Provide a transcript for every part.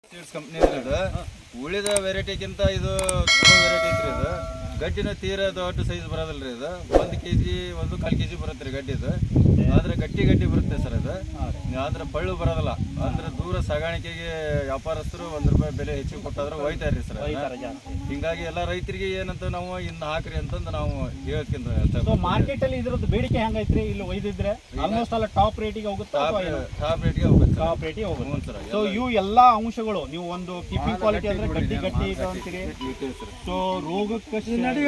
Seeds company ಇದು ಉಳಿದ ವೆರೈಟಿಗಿಂತ ಇದು ಚಲೋ ವೆರೈಟಿ ಐತ್ರಿ ಇದು ಗಡ್ಡಿನ ತೀರಾ ದೊಡ್ಡ ಸೈಜ್ ಬರೋದಿಲ್ರಿ ಇದು ಒಂದು ಕೆ ಜಿ ಒಂದು ಕಾಲು ಕೆ ಜಿ ಬರುತ್ತೆ ರೀ ಗಡ್ಡಿ ಇದು ಆದ್ರೆ ಗಟ್ಟಿ ಗಡ್ಡಿ ಬರುತ್ತೆ ಸರ್ ಇದು ಆದ್ರೆ ಬಳ್ಳು ಬರೋದಿಲ್ಲ ಅಂದ್ರೆ ದೂರ ಸಾಗಾಣಿಕೆಗೆ ವ್ಯಾಪಾರಸ್ಥರು ಒಂದ್ ರೂಪಾಯಿ ಬೆಲೆ ಹೆಚ್ಚಿಗೆ ಕೊಟ್ಟಾದ್ರೆ ಒಯ್ತಾರ್ರಿ ಸರ್ ಹಿಂಗಾಗಿ ಎಲ್ಲ ರೈತರಿಗೆ ಏನಂತ ನಾವು ಇನ್ನು ಹಾಕ್ರಿ ಅಂತಂದು ನಾವು ಹೇಳ್ಕಿಂತ ಸೊ ಮಾರ್ಕೆಟ್ ಅಲ್ಲಿ ಇದ್ರದ್ದು ಬೇಡಿಕೆ ಹೆಂಗೈತ್ರಿ ಇಲ್ಲಿ ಒಯ್ದಿದ್ರೆ ಆಲ್ಮೋಸ್ಟ್ ಅಲ್ಲ ಟಾಪ್ ರೇಟಿಗೆ ಹೋಗುತ್ತಾ ಟಾಪ್ ರೇಟ್ಗೆ ಹೋಗುತ್ತೆ ಸರ್ ಟಾಪ್ ರೇಟಿಗೆ ಹೋಗುತ್ತೆ ಹ್ಞೂ ಸರ್ ಸೊ ಇವು ಎಲ್ಲಾ ಅಂಶಗಳು ನೀವು ಒಂದು ಕೀಪಿಂಗ್ ಕ್ವಾಲಿಟಿ ಅಂದ್ರೆ ಗಟ್ಟಿ ಗಟ್ಟಿ ಇದು ಅಂತೀರಿ ಸರ್ ಸೊ ರೋಗಕ್ಕೆ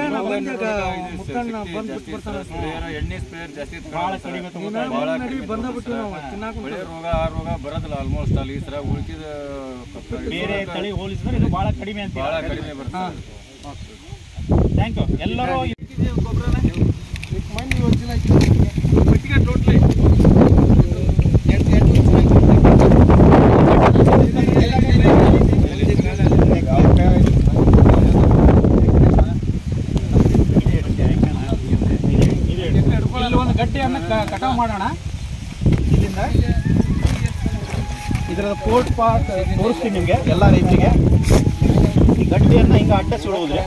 ಸ್ಪ್ರೇಯರ್ ಎಣ್ಣೆ ಸ್ಪ್ರೇಯರ್ ಜಾಸ್ತಿ ಬಹಳ ಕಡಿಮೆ ತಗೋತಾರೆ. ಬಹಳ ಕಡಿಮೆ ಬೆಳೆ ರೋಗ ಆ ರೋಗ ಬರೋದಿಲ್ಲ ಆಲ್ಮೋಸ್ಟ್ ಅಲ್ಲಿ ಈ ಸರ ಉಳ್ಕಿದ ಬೇರೆ ತಳಿ ಹೋಲಿಸಿದ್ರೆ ಇದು ಬಹಳ ಕಡಿಮೆ ಅಂತ ಬಹಳ ಕಡಿಮೆ ಬರುತ್ತೆ ಥ್ಯಾಂಕ್ ಯು ಎಲ್ಲರೂ ಇಲ್ಲಿ ಒಂದು ಗಡ್ಡೆಯನ್ನು ಕಟಾವ್ ಮಾಡೋಣ ಇಲ್ಲಿಂದ ಇದರ ಪೋರ್ಟ್ ಪಾರ್ಟ್ ತೋರಿಸ್ತೀನಿ ನಿಮಗೆ ಎಲ್ಲ ರೈತರಿಗೆ ಈ ಗಡ್ಡೆಯನ್ನು ಹಿಂಗೆ ಅಡ್ಡ ಸುಡುವುದ್ರೆ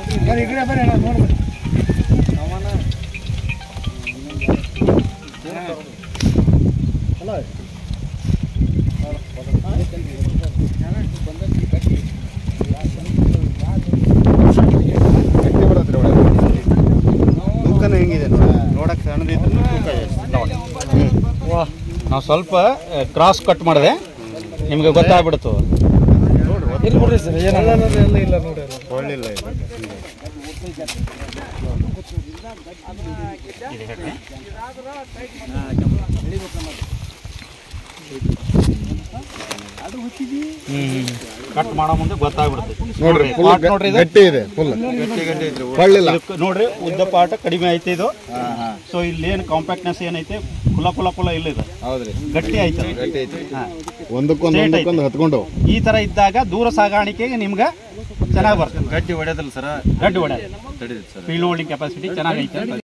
ಗಟ್ಟಿ ಬರತ್ರಿ ಒಳಗೆ ತೂಕನೂ ಹೆಂಗಿದೆ ನೋಡಕ್ಕೆ ಸಣ್ಣದಿದ್ರು ತೂಕ ಎಷ್ಟು ನಾವು ಸ್ವಲ್ಪ ಕ್ರಾಸ್ ಕಟ್ ಮಾಡಿದೆ ನಿಮಗೆ ಗೊತ್ತಾಗ್ಬಿಡ್ತು ಒಳ್ಳಿಲ್ಲ ಇದು ಕಟ್ ಮಾಡೋ ಮುಂದೆ ಗೊತ್ತಾಗ್ಬಿಡುತ್ತೆ ನೋಡ್ರಿ ಫುಲ್ ಪಾಟ್ ನೋಡ್ರಿ ಇದು ಗಟ್ಟಿ ಇದೆ ಫುಲ್ ಒಳ್ಳಿಲ್ಲ ಇದಕ್ಕೆ ನೋಡ್ರಿ ಉದ್ದ ಪಾಠ ಕಡಿಮೆ ಐತೆ ಇದು ಸೊ ಇಲ್ಲಿ ಏನು ಕಾಂಪ್ಯಾಕ್ಟ್ನೆಸ್ ಏನೈತೆ ಕುಲ ಕುಲ ಕುಲ ಇಲ್ಲ ಇದು ಹೌದ್ರಿ ಗಟ್ಟಿ ಐತೆ ಗಟ್ಟಿ ಐತಿ ಹಾ. ಒಂದಕ್ಕೊಂದು Straight ಒಂದಕ್ಕೊಂದು ಹತ್ಕೊಂಡು ಈ ತರ ಇದ್ದಾಗ ದೂರ ಸಾಗಾಣಿಕೆಗೆ ನಿಮ್ಗೆ ಚೆನ್ನಾಗಿ ಬರ್ತದೆ ಗಟ್ಟಿ ಹೊಡೆಯೋದಿಲ್ಲ ಸರ ಗಡ್ಡಿ ಹೊಡೆ ತಡೀರಿ ಸರ್ ಫೀಲ್ಡ್ ಹೋಲ್ಡಿಂಗ್ ಕೆಪಾಸಿಟಿ ಚೆನ್ನಾಗೈತೆ